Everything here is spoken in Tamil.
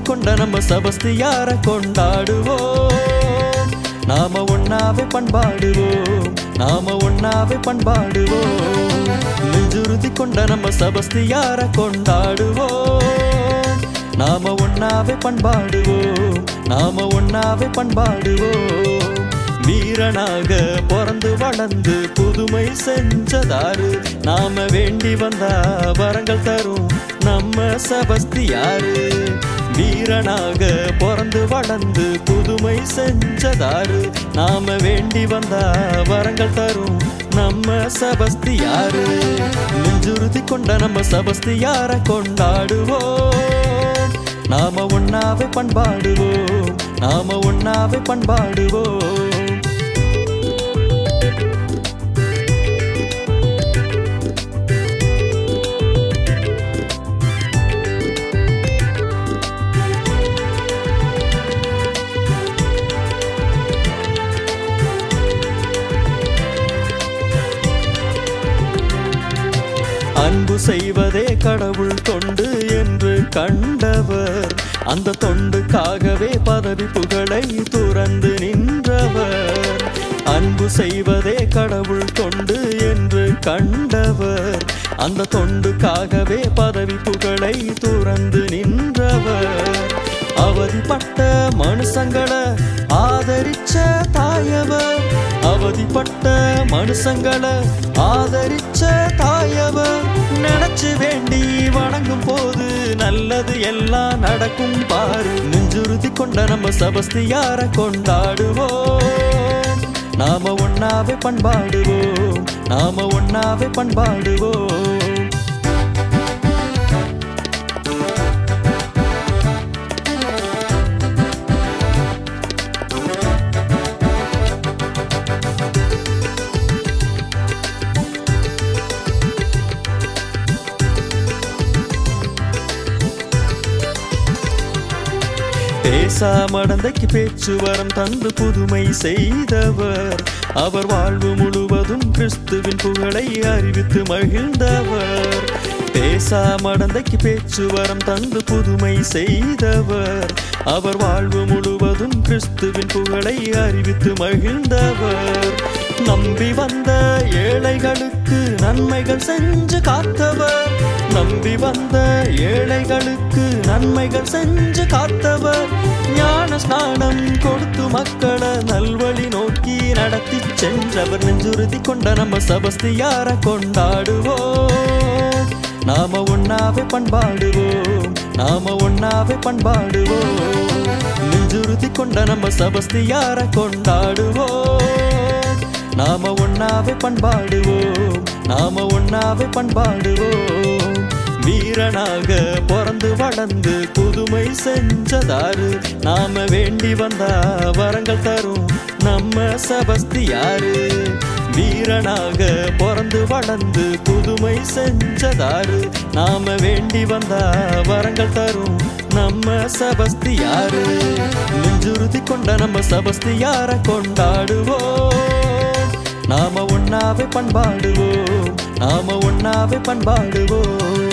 கொண்ட நம்ம சபஸ்தியார கொண்டாடுவோம் நாம ஒன்னாவே பண்பாடுவோம் நாம ஒன்னாவே பண்பாடுவோம் நெஞ்சுறுதி கொண்ட நம்ம சபஸ்தியார கொண்டாடுவோம் நாம ஒன்னாவே பண்பாடுவோம் நாம ஒன்னாவே பண்பாடுவோம் வீரனாக பிறந்து வளர்ந்து புதுமை செஞ்சதாரு நாம வேண்டி வந்தா வரங்கள் தரும் நம்ம சபஸ்தியாரு வீரனாக பிறந்து வளர்ந்து புதுமை செஞ்சதாரு நாம வேண்டி வந்தா வரங்கள் தரும் நம்ம சபஸ்தியாரு நெஞ்சுறுதி கொண்ட நம்ம சபஸ்தியார கொண்டாடுவோம் நாம ஒன்னாவே பண்பாடுவோம் நாம ஒன்னாவே பண்பாடுவோம் அன்பு செய்வதே கடவுள் தொண்டு என்று கண்டவர் அந்த தொண்டுக்காகவே பதவி புகழை துறந்து நின்றவர் அன்பு செய்வதே கடவுள் தொண்டு என்று கண்டவர் அந்த தொண்டுக்காகவே பதவி புகழை துறந்து நின்றவர் அவதிப்பட்ட மனுஷங்களை ஆதரிச்ச தாயவர் அவதிப்பட்ட மனுஷங்களை ஆதரிச்ச தாயவர் நினைச்சு வேண்டி வணங்கும் போது நல்லது எல்லாம் நடக்கும் பாரு நெஞ்சுறுதி கொண்ட நம்ம சபஸ்தியார கொண்டாடுவோம் நாம ஒன்னாவே பண்பாடுவோம் நாம ஒன்னாவே பண்பாடுவோம் பேசா மடந்தைக்கு பேச்சு வரம் தந்து புதுமை செய்தவர் அவர் வாழ்வு முழுவதும் கிறிஸ்துவின் புகழை அறிவித்து மகிழ்ந்தவர் பேசா மடந்தைக்கு பேச்சு வரம் தந்து புதுமை செய்தவர் அவர் வாழ்வு முழுவதும் கிறிஸ்துவின் புகழை அறிவித்து மகிழ்ந்தவர் நம்பி வந்த ஏழைகளுக்கு நன்மைகள் செஞ்சு காத்தவர் நம்பி வந்த ஏழைகளுக்கு நன்மைகள் செஞ்சு காத்தவர் ஞான ஸ்நானம் கொடுத்து மக்களை நல்வழி நோக்கி நடத்தி சென்றவர் நெஞ்சுறுதி கொண்ட நம்ம சபஸ்தியார கொண்டாடுவோம் நாம ஒன்னாவே பண்பாடுவோம் நாம ஒன்னாவே பண்பாடுவோம் நெஞ்சுறுதி கொண்ட நம்ம சபஸ்தியார கொண்டாடுவோம் நாம ஒன்னாவே பண்பாடுவோம் நாம ஒன்னாவே பண்பாடுவோம் வீரனாக பிறந்து வளர்ந்து புதுமை செஞ்சதாரு நாம வேண்டி வந்தா வரங்கள் தரும் நம்ம சபஸ்தியாரு வீரனாக பிறந்து வளர்ந்து புதுமை செஞ்சதாரு நாம வேண்டி வந்தா வரங்கள் தரும் நம்ம சபஸ்தியாரு நெஞ்சுறுதி கொண்ட நம்ம சபஸ்தியார கொண்டாடுவோம் நாம ஒன்னாவே பண்பாடுவோம் நாம ஒன்னாவே பண்பாடுவோம்